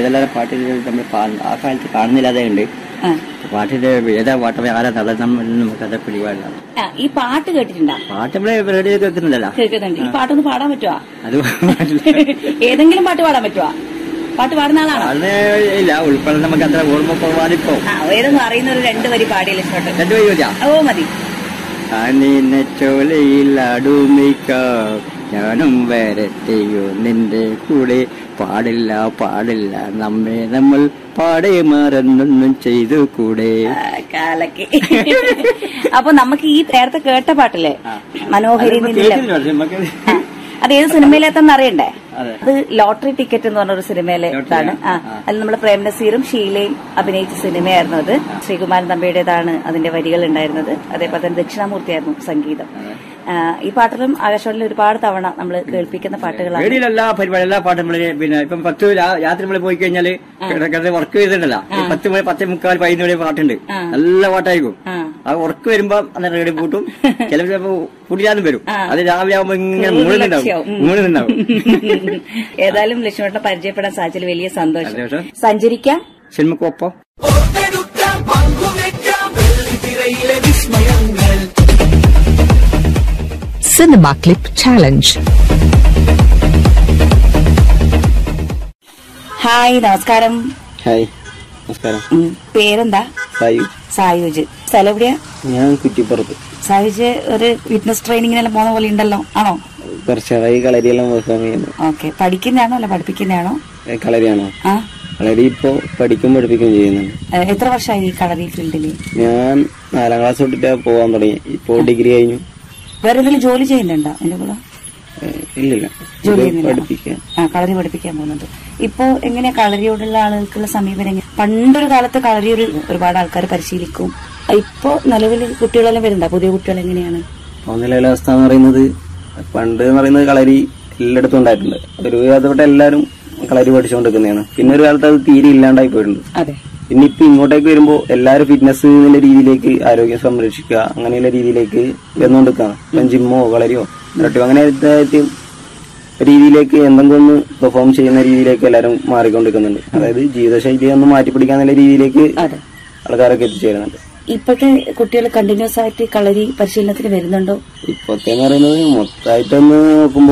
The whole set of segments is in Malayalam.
എല്ലാവരും പാട്ടിൽ നമ്മൾ കാ- ആ കാലത്ത് കാണുന്നില്ലാതെ ഉണ്ട് ആ. പാട്ടിന്റെ ഏതാ പാട്ട് ആരാ നടൻ നമുക്കത് പിടിപാടില്ല ആ, ഈ പാട്ട് കേട്ടിട്ടുണ്ടോ പാട്ട് നമ്മള് റേഡിയോ കേൾക്കുന്നുണ്ടല്ലോ കേൾക്കുന്നുണ്ട് ഈ പാട്ടൊന്ന് പാടാൻ പറ്റുവാ അത് പാടില്ല. ഏതെങ്കിലും പാട്ട് പാടാൻ പറ്റുവാ പാട്ട് പാടുന്ന ആളാണോ പാടുന്ന ഇല്ല ഉൾപ്പെടെ നമുക്ക് അത്ര ഓർമ്മ പോവാനിപ്പോ ആ ഏതൊന്നും അറിയുന്ന ഒരു രണ്ട് വരി പാടിയില്ല ഇഷ്ടോട്ട് രണ്ടു പേര് ചോദിച്ചാ ഓ മതി അണിന ചോലയിൽ അടുമിക്കാം ഞാനും വരട്ടെയോ നിന്റെ കൂടെ പാടില്ല പാടില്ല നമ്മെ നമ്മൾ പാടെ മറന്നൊന്നും ചെയ്തു കൂടെ ആ, കാലക്ക് അപ്പൊ നമുക്ക് ഈ നേരത്തെ കേട്ട പാട്ടില്ലേ മനോഹരി അതിപ്പോ നിന്നില്ല കേട്ടില്ല, നമുക്ക് ആ, അത് ഏത് സിനിമയിലെത്താന്ന് അറിയണ്ടേ അതെ. അത് ലോട്ടറി ടിക്കറ്റ് എന്ന് പറഞ്ഞൊരു സിനിമയിലെ ലോട്ടറി, ഇതാണ് ആ ആ. അതിൽ നമ്മൾ പ്രേം നസീറും ഷീലയും അഭിനയിച്ച സിനിമയായിരുന്നു അത് ശ്രീകുമാരൻ തമ്പിയുടേതാണ് അതിന്റെ വരികൾ ഉണ്ടായിരുന്നത് അതേപോലെ തന്നെ ദക്ഷിണാമൂർത്തിയായിരുന്നു സംഗീതം ആ, ഈ പാട്ടിലും ആകാശവാണിയിൽ ഒരുപാട് തവണ നമ്മൾ കേൾപ്പിക്കുന്ന പാട്ടുകളാണ് റേഡിയോയിൽ എല്ലാ പരിപാടി എല്ലാ പാട്ടും നമ്മള് പിന്നെ ഇപ്പം പത്ത് രാ- രാത്രി നമ്മള് പോയി കഴിഞ്ഞാല് കിടക്കുന്നത് വർക്ക് ചെയ്തിട്ടുണ്ടല്ലോ ഈ പത്ത് മണി പത്തേ മുക്കാൽ പതിനൊന്ന് മണി പാട്ടുണ്ട് ആ. നല്ല പാട്ടായിരിക്കും ആ. ആ ഉറക്ക് വരുമ്പോ അന്ന് റേഡിയോ പൂട്ടും ചിലപ്പോ ചിലപ്പോ കുടിയാന്നും വരും ആ. അത് രാവിലെ ആവുമ്പോ ഇങ്ങനെ ഫുൾ മൂന്നുണ്ടാവും ലക്ഷ്യാവും. ഉം. മൂന്നുണ്ടാവും ഏതായാലും ലക്ഷ്മണനെ പരിചയപ്പെടാൻ സാധിച്ചതിൽ വലിയ സന്തോഷം സന്തോഷം. സഞ്ചരിക്കാം സിനിമക്കൊപ്പം ഓർത്തെടുക്കാം പങ്കുവെക്കാം വെള്ളിത്തിരയിലെ വിസ്മയങ്ങൾ Cinema Clip Challenge. ഹായ് നമസ്കാരം ഹായ് നമസ്കാരം ഉം, പേരെന്താ സായു സായുജ് സ്ഥലം എവിടെയാ ഞാൻ കുറ്റിപ്പുറത്ത് സായുജ് ഒരു ഫിറ്റ്നസ് ട്രെയിനിങ്ങിനെല്ലാം പോകുന്ന പോലെ ഉണ്ടല്ലോ ആണോ കുറച്ചാളായി കളരിയെല്ലാം പെർഫോം ചെയ്യുന്നു ഓക്കെ പഠിക്കുന്നതാണോ അല്ല പഠിപ്പിക്കുന്നതാണോ കളരിയാണോ ആ കളരി ഇപ്പോ പഠിക്കും പഠിപ്പിക്കുകയും ചെയ്യുന്നുണ്ട് ഏ, എത്ര വർഷമായി ഈ കളരി ഫീൽഡില് ഞാൻ നാലാം ക്ലാസ് തൊട്ടിട്ട് പോകാൻ തുടങ്ങി ഇപ്പോ ഡിഗ്രി കഴിഞ്ഞു വേറെ എന്തെങ്കിലും ജോലി ചെയ്യുന്നുണ്ടോ എന്റെ കൂടെ ഏഹ് ഇല്ലില്ല ജോലി ഇത് ചെയ്യുന്നില്ല പഠിപ്പിക്കാൻ ആ കളരി പഠിപ്പിക്കാൻ പോകുന്നുണ്ട് ഇപ്പോ എങ്ങനെയാ കളരിയോടുള്ള ആളുകൾക്കുള്ള സമീപനം എങ്ങനെ? പണ്ടൊരു കാലത്ത് കളരി ഒരു ഒരുപാട് ആൾക്കാർ പരിശീലിക്കും ഇപ്പോ നിലവിൽ കുട്ടികളെല്ലാം വരുന്നുണ്ടോ പുതിയ കുട്ടികൾ എങ്ങനെയാണ് ഇപ്പൊ നിലവിലെ അവസ്ഥ എന്ന് പറയുന്നത് പണ്ട് എന്ന് പറയുന്നത് കളരി എല്ലായിടത്തും ഉണ്ടായിട്ടുണ്ട് ഒരു കാലത്തോട്ട് എല്ലാവരും കളരി പഠിച്ചുകൊണ്ടിരിക്കുന്നതാണ് പിന്നെ ഒരു കാലത്ത് അത് തീരെ ഇല്ലാണ്ടായി പോയിട്ടുണ്ട് അതെ പിന്നെ ഇപ്പൊ ഇങ്ങോട്ടേക്ക് വരുമ്പോ എല്ലാവരും ഫിറ്റ്നസ് എന്നുള്ള രീതിയിലേക്ക് ആരോഗ്യം സംരക്ഷിക്കുക അങ്ങനെയുള്ള രീതിയിലേക്ക് വന്നുകൊണ്ടിരിക്കുകയാണ് ഇപ്പം ജിമ്മോ കളരിയോ ഇരട്ടിയോ അങ്ങനെ ആയിട്ട് രീതിയിലേക്ക് എന്തെങ്കിലും ഒന്ന് പെർഫോം ചെയ്യുന്ന രീതിയിലേക്ക് എല്ലാവരും മാറിക്കൊണ്ടിരിക്കുന്നുണ്ട് അതായത് ജീവിതശൈലി ഒന്ന് മാറ്റിപ്പിടിക്കാന്നുള്ള രീതിയിലേക്ക് അതെ ആൾക്കാരൊക്കെ എത്തിച്ചേരുന്നുണ്ട് ഇപ്പോഴത്തെ കുട്ടികൾ കണ്ടിന്യൂസ് ആയിട്ട് കളരി പരിശീലനത്തിന് വരുന്നുണ്ടോ ഇപ്പോഴത്തെ എന്ന് പറയുന്നത് മൊത്തമായിട്ടൊന്ന് നോക്കുമ്പോ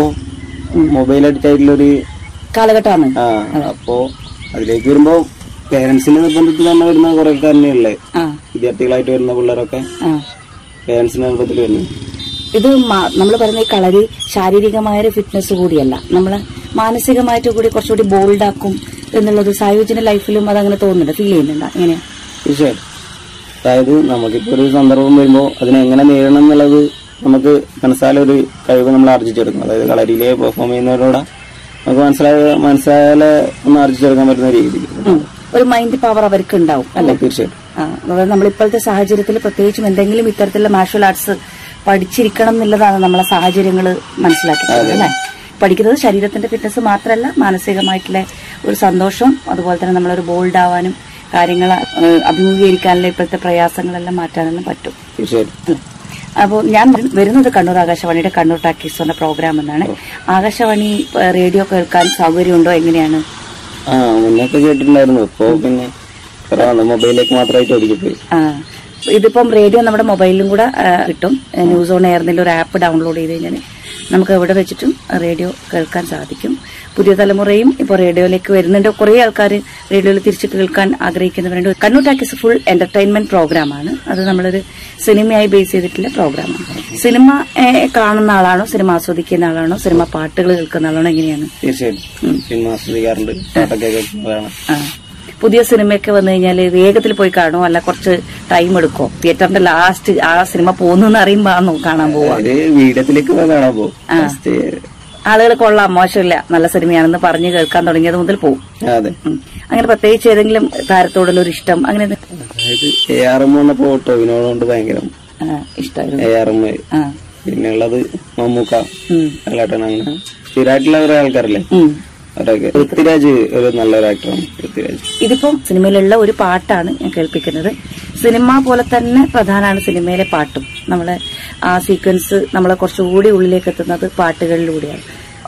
മൊബൈൽ അഡിക്റ്റ് ആയിട്ടുള്ളൊരു കാലഘട്ടമാണ് ആ അപ്പോ അതിലേക്ക് വരുമ്പോ പേരൻസിന്റെ നിർബന്ധത്തിൽ തന്നെ വരുന്ന കുറെ തന്നെ ഉള്ളത് ആ വിദ്യാർത്ഥികളായിട്ട് വരുന്ന പിള്ളേരൊക്കെ ആ പേരൻസിന്റെ നിർബന്ധത്തിൽ വരുന്നത് ഇത് നമ്മൾ പറയുന്ന ഈ കളരി ശാരീരികമായ ഒരു ഫിറ്റ്നസ് കൂടിയല്ല നമ്മള് മാനസികമായിട്ട് കൂടി കുറച്ചുകൂടി ബോൾഡ് ആക്കും എന്നുള്ളത് സായുജിന്റെ ലൈഫിലും അതങ്ങനെ തോന്നുന്നുണ്ട് ഫീൽ ചെയ്യുന്നുണ്ടോ എങ്ങനെയാ തീർച്ചയായിട്ടും അതായത് നമുക്കിപ്പോ ഒരു സന്ദർഭം വരുമ്പോ അതിനെ എങ്ങനെ നേരിടണം എന്നുള്ളത് നമുക്ക് മനസ്സിലായ ഒരു കഴിവ് നമ്മൾ ആർജിച്ചെടുക്കും അതായത് കളരിയിലെ പെർഫോം ചെയ്യുന്നവരോട് നമുക്ക് മനസ്സിലായ മനസ്സിലായാലെ ഒന്ന് ആർജിച്ചെടുക്കാൻ പറ്റുന്ന രീതിയിൽ ഉം. ഒരു മൈൻഡ് പവർ അവർക്ക് ഉണ്ടാവും അല്ല തീർച്ചയായിട്ടും ആ, അതായത് നമ്മൾ ഇപ്പോഴത്തെ സാഹചര്യത്തിൽ പ്രത്യേകിച്ചും എന്തെങ്കിലും ഇത്തരത്തിലുള്ള മാർഷൽ ആർട്സ് പഠിച്ചിരിക്കണം എന്നുള്ളതാണ് നമ്മളെ സാഹചര്യങ്ങൾ മനസ്സിലാക്കിയിട്ടുള്ളത് അല്ലേ പഠിക്കുന്നത് ശരീരത്തിന്റെ ഫിറ്റ്നസ് മാത്രമല്ല മാനസികമായിട്ടുള്ള ഒരു സന്തോഷം അതുപോലെ തന്നെ നമ്മളൊരു ബോൾഡ് ആവാനും കാര്യങ്ങൾ അഭിമുഖീകരിക്കാനുള്ള ഇപ്പോഴത്തെ പ്രയാസങ്ങളെല്ലാം മാറ്റാനെല്ലാം പറ്റും തീർച്ചയായിട്ടും അപ്പോൾ ഞാൻ വരുന്നത് കണ്ണൂർ ആകാശവാണിയുടെ കണ്ണൂർ ടാക്കീസ് എന്ന പ്രോഗ്രാം എന്നാണ് ആകാശവാണി ഏഹ്, റേഡിയോ കേൾക്കാൻ സൗകര്യമുണ്ടോ എങ്ങനെയാണ് ആ മുന്നൊക്കെ കേട്ടിട്ടുണ്ടായിരുന്നു ഇപ്പോ പിന്നെ കുറവാണ് മൊബൈലിലേക്ക് മാത്രമായിട്ട് ഒതുക്കിപ്പോയി ആ ഇതിപ്പം റേഡിയോ നമ്മുടെ മൊബൈലിലും കൂടെ ആ, കിട്ടും ന്യൂസ് ഓൺ എയർന്നിൽ ഒരു ആപ്പ് ഡൗൺലോഡ് ചെയ്ത് കഴിഞ്ഞാൽ നമുക്ക് എവിടെ വെച്ചിട്ടും റേഡിയോ കേൾക്കാൻ സാധിക്കും പുതിയ തലമുറയും ഇപ്പോൾ റേഡിയോയിലേക്ക് വരുന്നുണ്ട് കുറേ ആൾക്കാർ റേഡിയോയിൽ തിരിച്ച് കേൾക്കാൻ ആഗ്രഹിക്കുന്നവരുണ്ട് കണ്ണൂർ ടാക്കീസ് ഫുൾ എന്റർടൈൻമെന്റ് പ്രോഗ്രാമാണ് അത് നമ്മളൊരു സിനിമയായി ബേസ് ചെയ്തിട്ടുള്ള പ്രോഗ്രാമാണ് സിനിമ ഏ, കാണുന്ന ആളാണോ സിനിമ ആസ്വദിക്കുന്ന ആളാണോ സിനിമ പാട്ടുകൾ കേൾക്കുന്ന ആളാണോ എങ്ങനെയാണ് തീർച്ചയായിട്ടും സിനിമ ആസ്വദിക്കാറുണ്ട് പാട്ടൊക്കെ കേൾക്കുന്നതാണ് ആ. പുതിയ സിനിമയൊക്കെ വന്നു കഴിഞ്ഞാൽ വേഗത്തിൽ പോയി കാണുമോ അല്ല കുറച്ച് ടൈം എടുക്കോ തിയേറ്ററിന്റെ ലാസ്റ്റ് ആ സിനിമ പോകുന്നു അറിയുമ്പോ ആണോ കാണാൻ പോവാ ഒരു വീടത്തിലേക്ക് പോയി കാണാൻ പോകും First, ആളുകൾ കൊള്ളാം മോശമില്ല നല്ല സിനിമയാണെന്ന് പറഞ്ഞ് കേൾക്കാൻ തുടങ്ങിയത് മുതൽ പോകും അതെ ഉം. അങ്ങനെ പ്രത്യേകിച്ച് ഏതെങ്കിലും താരത്തോടുള്ള ഒരു ഇഷ്ടം അങ്ങനെ എന്തെ- അതായത് എ ആർ എം വന്നപ്പോ ടോവിനോടുകൊണ്ട് ഭയങ്കര ആ, ഇഷ്ടമായിരുന്നു എ ആർ എം ആ പിന്നെ ഉള്ളത് മമ്മൂക്ക ഉം. ലാട്ടൻ അങ്ങനെ സ്ഥിരമായിട്ടുള്ള കുറെ ആൾക്കാരല്ലേ ഉം. അവരൊക്കെ പൃഥ്വിരാജ് ഒരു നല്ലൊരു ആക്ടറാണ് പൃഥ്വിരാജ് ഇതിപ്പം സിനിമയിലുള്ള ഒരു പാട്ടാണ് ഞാൻ കേൾപ്പിക്കുന്നത് സിനിമ പോലെ തന്നെ പ്രധാനമാണ് സിനിമയിലെ പാട്ടും നമ്മളെ ആ സീക്വൻസ് നമ്മളെ കുറച്ചുകൂടി ഉള്ളിലേക്ക് എത്തുന്നത് പാട്ടുകളിലൂടെയാണ്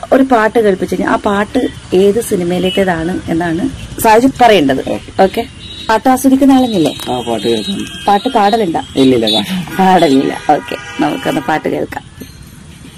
ഒരു പാട്ട് കേൾപ്പിച്ചു കഴിഞ്ഞാൽ ആ പാട്ട് ഏത് സിനിമയിലേത്തേതാണ് എന്നാണ് സാജു പറയേണ്ടത് ഓക്കെ പാട്ട് ആസ്വദിക്കുന്ന ആളെന്നില്ലേ ആ പാട്ട് കേൾക്കാം പാട്ട് പാടലുണ്ട ഇല്ലില്ല കാണാം പാടലില്ല ഓക്കെ നമുക്കൊന്ന് പാട്ട് കേൾക്കാം